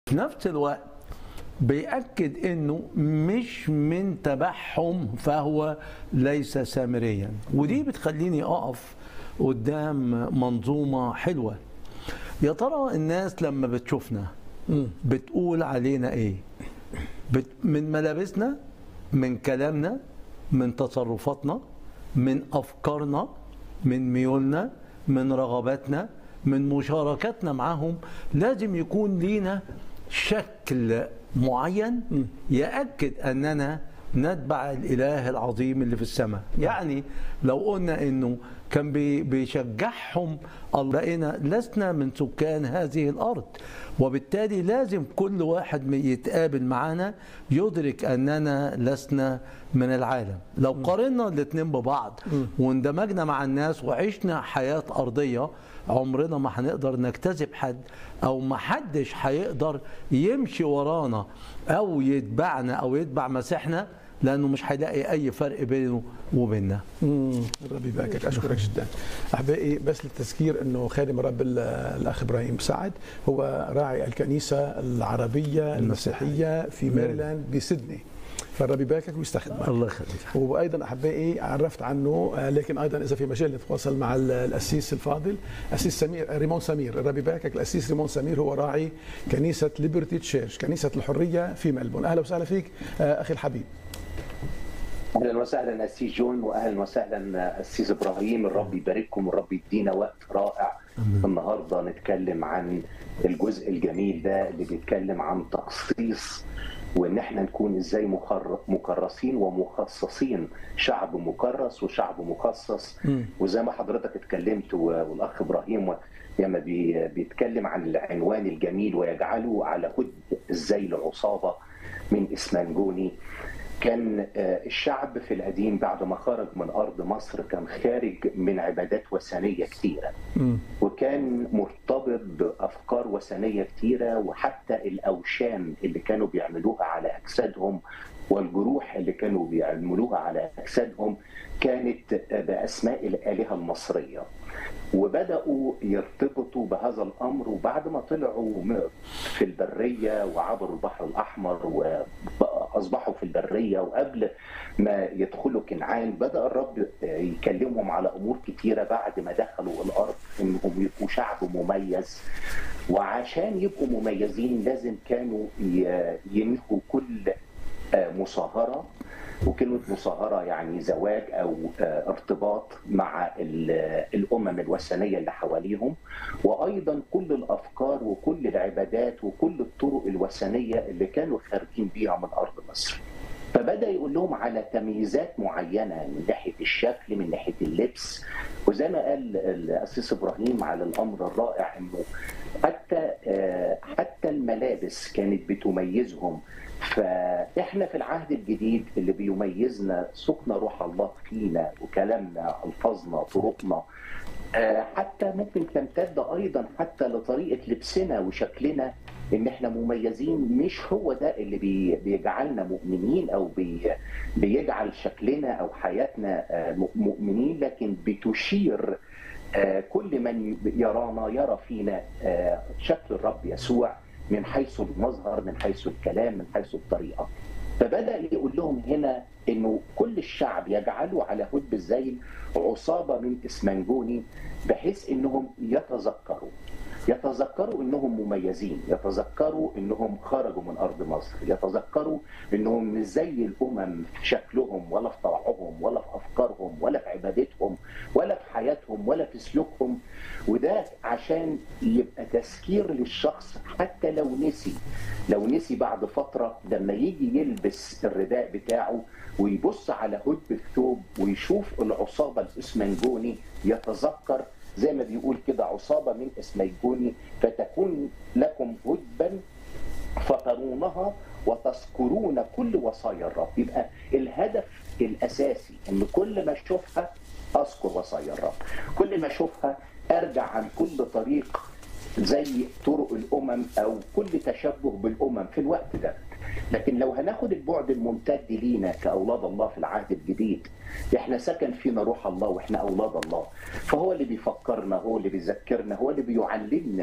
في نفس الوقت بيأكد انه مش من تبعهم فهو ليس سامريا ودي بتخليني اقف قدام منظومة حلوة يا ترى الناس لما بتشوفنا بتقول علينا ايه بت من ملابسنا من كلامنا من تصرفاتنا من افكارنا من ميولنا من رغباتنا من مشاركتنا معهم لازم يكون لينا شكل معين يأكد أننا نتبع الإله العظيم اللي في السماء يعني لو قلنا أنه كان بي- بيشجعهم بقينا لسنا من سكان هذه الأرض وبالتالي لازم كل واحد من يتقابل معنا يدرك أننا لسنا من العالم لو قارنا الاثنين ببعض واندمجنا مع الناس وعشنا حياة أرضية عمرنا ما هنقدر نجتذب حد او ما حدش هيقدر يمشي ورانا او يتبعنا او يتبع مسيحنا لانه مش هيلاقي اي فرق بينه وبيننا مم. الرب يباركك اشكرك جدا احبائي بس للتذكير انه خادم الرب ال- الاخ ابراهيم سعد هو راعي الكنيسه العربيه المسيحيه في ميرلاند بسيدني فالرب يباركك ويستخدمك الله يخليك وايضا احبائي عرفت عنه آه، لكن ايضا اذا في مجال نتواصل مع ال- الاسيس الفاضل اسيس سمير ريمون سمير الرب يباركك الاسيس ريمون سمير هو راعي كنيسه ليبرتي تشيرش كنيسه الحريه في ملبون اهلا وسهلا فيك آه، اخي الحبيب اهلا وسهلا اسيس جون واهلا وسهلا اسيس ابراهيم الرب يبارككم والرب يدينا وقت رائع النهارده نتكلم عن الجزء الجميل ده اللي بيتكلم عن تخصيص وان احنا نكون ازاي مخر- مكرسين ومخصصين شعب مكرس وشعب مخصص وزي ما حضرتك اتكلمت و- والاخ ابراهيم لما بي- بيتكلم عن العنوان الجميل ويجعله على هد الذيل عصابه من اسمنجوني كان آه، الشعب في القديم بعد ما خرج من ارض مصر كان خارج من عبادات وثنيه كثيره وكان مرتبط بافكار وثنيه كثيره وحتى الاوشام اللي كانوا بيعملوها على اجسادهم والجروح اللي كانوا بيعملوها على اجسادهم كانت آه، باسماء الالهه المصريه وبداوا يرتبطوا بهذا الامر وبعد ما طلعوا م- في البريه وعبروا البحر الاحمر واصبحوا في البريه وقبل ما يدخلوا كنعان بدا الرب يكلمهم على امور كتيره بعد ما دخلوا الارض انهم يبقوا شعب مميز وعشان يبقوا مميزين لازم كانوا ي- ينهوا كل آه، مصاهره وكلمه مصاهره يعني زواج او آه، ارتباط مع ال- الامم الوثنيه اللي حواليهم وايضا كل الافكار وكل العبادات وكل الطرق الوثنيه اللي كانوا خارجين بيها من ارض مصر. فبدا يقول لهم على تمييزات معينه من ناحيه الشكل من ناحيه اللبس وزي ما قال الاسيس ابراهيم على الامر الرائع انه حتى آه، حتى الملابس كانت بتميزهم فاحنا في العهد الجديد اللي بيميزنا سكن روح الله فينا وكلامنا الفاظنا طرقنا آه، حتى ممكن تمتد ايضا حتى لطريقه لبسنا وشكلنا ان احنا مميزين مش هو ده اللي بي بيجعلنا مؤمنين او بي بيجعل شكلنا او حياتنا آه، م- مؤمنين لكن بتشير آه، كل من يرانا يرى فينا آه، شكل الرب يسوع من حيث المظهر من حيث الكلام من حيث الطريقه فبدا يقول لهم هنا انه كل الشعب يجعلوا على هدب الذيل عصابه من اسمنجوني بحيث انهم يتذكروا يتذكروا انهم مميزين يتذكروا انهم خرجوا من ارض مصر يتذكروا انهم مش زي الامم في شكلهم ولا في طبعهم ولا في افكارهم ولا في عبادتهم ولا في حياتهم ولا في سلوكهم وده عشان يبقى تذكير للشخص حتى لو نسي لو نسي بعد فتره لما يجي يلبس الرداء بتاعه ويبص على هدب الثوب ويشوف العصابه الاسمنجوني يتذكر زي ما بيقول كده عصابه من اسمنجوني فتكون لكم هدبا فترونها وتذكرون كل وصايا الرب يبقى الهدف الاساسي ان كل ما اشوفها اذكر وصايا الرب كل ما اشوفها ارجع عن كل طريق زي طرق الامم او كل تشبه بالامم في الوقت ده لكن لو هناخد البعد الممتد لينا كاولاد الله في العهد الجديد احنا سكن فينا روح الله واحنا اولاد الله فهو اللي بيفكرنا هو اللي بيذكرنا هو اللي بيعلمنا